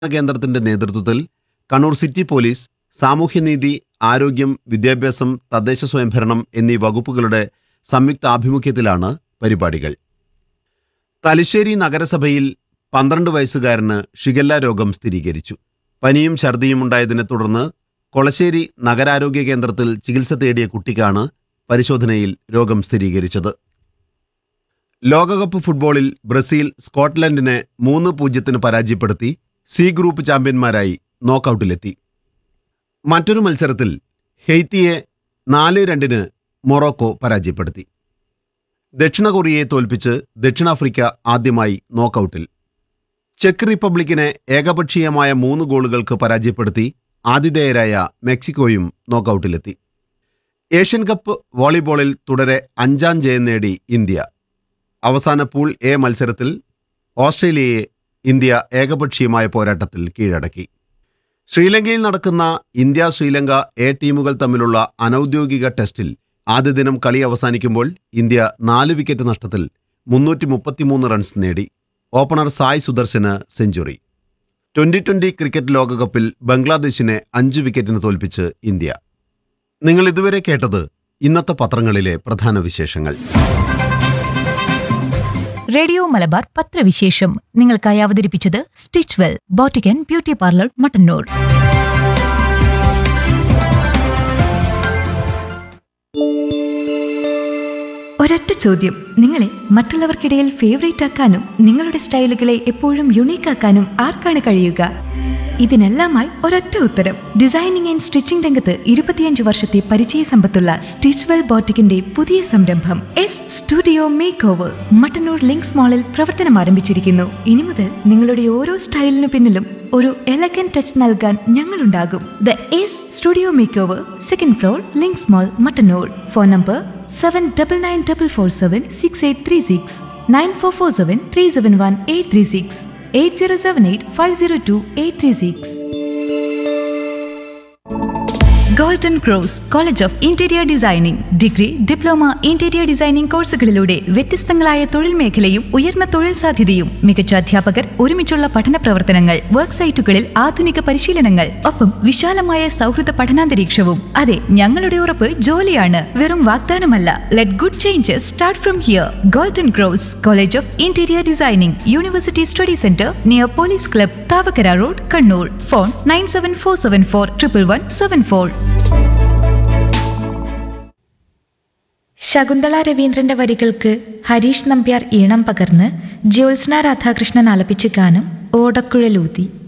കേന്ദ്രത്തിന്റെ നേതൃത്വത്തിൽ Kannur city police സാമൂഹ്യനീതി ആരോഗ്യം വിദ്യാഭ്യാസം തദ്ദേശ സ്വയംഭരണം എന്നീ വകുപ്പുകളുടെ സംയുക്ത ആഭിമുഖ്യത്തിലാണ് പരിപാടികൾ തലശ്ശേരി നഗരസഭയിൽ പന്ത്രണ്ട് വയസ്സുകാരന് ഷിഗല്ല രോഗം സ്ഥിരീകരിച്ചു പനിയും ഛർദിയും ഉണ്ടായതിനെ തുടർന്ന് കൊളശ്ശേരി നഗരാരോഗ്യ കേന്ദ്രത്തിൽ ചികിത്സ തേടിയ കുട്ടിക്കാണ് പരിശോധനയിൽ രോഗം സ്ഥിരീകരിച്ചത് ലോകകപ്പ് ഫുട്ബോളിൽ ബ്രസീൽ സ്കോട്ട്ലൻഡിനെ മൂന്ന് പൂജ്യത്തിന് പരാജയപ്പെടുത്തി സി ഗ്രൂപ്പ് ചാമ്പ്യന്മാരായി നോക്കൌട്ടിലെത്തി മറ്റൊരു മത്സരത്തിൽ ഹെയ്ത്തിയെ നാല് രണ്ടിന് മൊറോക്കോ പരാജയപ്പെടുത്തി ദക്ഷിണ കൊറിയയെ തോൽപ്പിച്ച് ദക്ഷിണാഫ്രിക്ക ആദ്യമായി നോക്കൌട്ടിൽ ചെക്ക് റിപ്പബ്ലിക്കിനെ ഏകപക്ഷീയമായ മൂന്ന് ഗോളുകൾക്ക് പരാജയപ്പെടുത്തി ആതിഥേയരായ മെക്സിക്കോയും നോക്കൌട്ടിലെത്തി ഏഷ്യൻ കപ്പ് വോളിബോളിൽ തുടരെ അഞ്ചാം ജയം നേടി ഇന്ത്യ അവസാന പൂൾ എ മത്സരത്തിൽ ഓസ്ട്രേലിയയെ ഇന്ത്യ ഏകപക്ഷീയമായ പോരാട്ടത്തിൽ കീഴടക്കി ശ്രീലങ്കയിൽ നടക്കുന്ന ഇന്ത്യ ശ്രീലങ്ക എ ടീമുകൾ തമ്മിലുള്ള അനൌദ്യോഗിക ടെസ്റ്റിൽ ആദ്യ ദിനം കളി അവസാനിക്കുമ്പോൾ ഇന്ത്യ നാല് വിക്കറ്റ് നഷ്ടത്തിൽ മുന്നൂറ്റി മുപ്പത്തിമൂന്ന് റൺസ് നേടി ഓപ്പണർ സായ് സുദർശന് സെഞ്ചുറി ട്വന്റി ട്വന്റി ക്രിക്കറ്റ് ലോകകപ്പിൽ ബംഗ്ലാദേശിനെ അഞ്ച് വിക്കറ്റിന് തോൽപ്പിച്ച് ഇന്ത്യ നിങ്ങൾ ഇതുവരെ കേട്ടത് ഇന്നത്തെ പത്രങ്ങളിലെ പ്രധാന വിശേഷങ്ങൾ റേഡിയോ മലബാർ പത്രവിശേഷം നിങ്ങൾക്കായി അവതരിപ്പിച്ചത് stitch well boutique and beauty parlour Mattannur ഒരൊറ്റ ചോദ്യം നിങ്ങളെ മറ്റുള്ളവർക്കിടയിൽ ഫേവറേറ്റ് ആക്കാനും നിങ്ങളുടെ സ്റ്റൈലുകളെ എപ്പോഴും യുണീക്ക് ആക്കാനും ആർക്കാണ് കഴിയുക ഇതിനെല്ലാമായി ഒരൊറ്റ ഉത്തരം ഡിസൈനിങ് ആൻഡ് സ്റ്റിച്ചിംഗ് രംഗത്ത് ഇരുപത്തിയഞ്ച് വർഷത്തെ പരിചയ സമ്പത്തുള്ള സ്റ്റിച്ച്വെൽ ബോട്ടിക്കിന്റെ പുതിയ സംരംഭം S studio make over Mattannur Links മാളിൽ പ്രവർത്തനം ആരംഭിച്ചിരിക്കുന്നു ഇനി മുതൽ നിങ്ങളുടെ ഓരോ സ്റ്റൈലിനു പിന്നിലും ഒരു എലഗൻ ടച്ച് നൽകാൻ ഞങ്ങളുണ്ടാകും the S studio make over second floor Links mall Mattannur phone number seven double nine double four seven six eight three six nine four four seven three seven one eight three six eight zero seven eight five zero two eight three six Golden Cross college of interior designing degree diploma interior designing കോഴ്സുകളിലൂടെ വ്യത്യസ്തങ്ങളായ തൊഴിൽ മേഖലയും ഉയർന്ന തൊഴിൽ സാധ്യതയും മികച്ച അധ്യാപകർ ഒരുമിച്ചുള്ള പഠന പ്രവർത്തനങ്ങൾ വർക്ക് സൈറ്റുകളിൽ ആധുനിക പരിശീലനങ്ങൾ ഒപ്പം വിശാലമായ സൗഹൃദ പഠനാന്തരീക്ഷവും അതെ ഞങ്ങളുടെ ഉറപ്പ് ജോലിയാണ് വെറും വാഗ്ദാനമല്ല let good changes start from here Golden Cross college of interior designing university study centre near police club Thavakkara road Kannur phone nine seven four seven four triple one seven four Shakuntala രവീന്ദ്രന്റെ വരികൾക്ക് ഹരീഷ് നമ്പ്യാർ ഈണം പകർന്ന് ജ്യോത്സ്ന രാധാകൃഷ്ണൻ ആലപിച്ച ഗാനം ഓടക്കുഴലൂതി